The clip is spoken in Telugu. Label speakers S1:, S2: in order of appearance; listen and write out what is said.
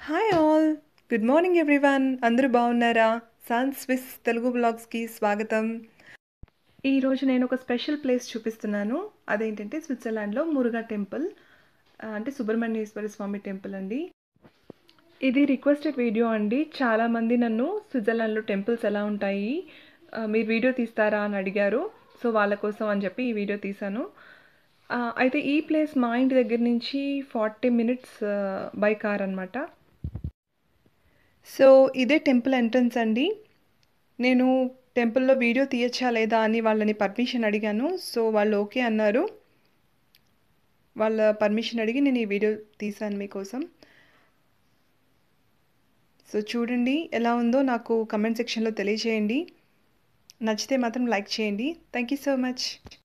S1: hi all good morning everyone అందరూ బాగున్నారా సన్ స్విస్ తెలుగు బ్లాగ్స్కి స్వాగతం ఈరోజు నేను ఒక స్పెషల్ ప్లేస్ చూపిస్తున్నాను అదేంటంటే స్విట్జర్లాండ్లో మురుగా టెంపుల్ ఆ, అంటే సుబ్రహ్మణ్యేశ్వర స్వామి టెంపుల్ అండి ఇది రిక్వెస్టెడ్ వీడియో అండి చాలామంది నన్ను స్విట్జర్లాండ్లో టెంపుల్స్ ఎలా ఉంటాయి ఆ, మీరు వీడియో తీస్తారా అని అడిగారు సో వాళ్ళ కోసం అని చెప్పి ఈ వీడియో తీశాను ఆ, అయితే ఈ ప్లేస్ మా ఇంటి దగ్గర నుంచి ఫార్టీ మినిట్స్ బై కార్ అనమాట సో ఇదే టెంపుల్ ఎంట్రన్స్ అండి నేను టెంపుల్లో వీడియో తీయచ్చా లేదా అని వాళ్ళని పర్మిషన్ అడిగాను సో వాళ్ళు ఓకే అన్నారు వాళ్ళ పర్మిషన్ అడిగి నేను ఈ వీడియో తీశాను మీకోసం సో చూడండి ఎలా ఉందో నాకు కమెంట్ సెక్షన్లో తెలియజేయండి నచ్చితే మాత్రం లైక్ చేయండి థ్యాంక్ యూ సో మచ్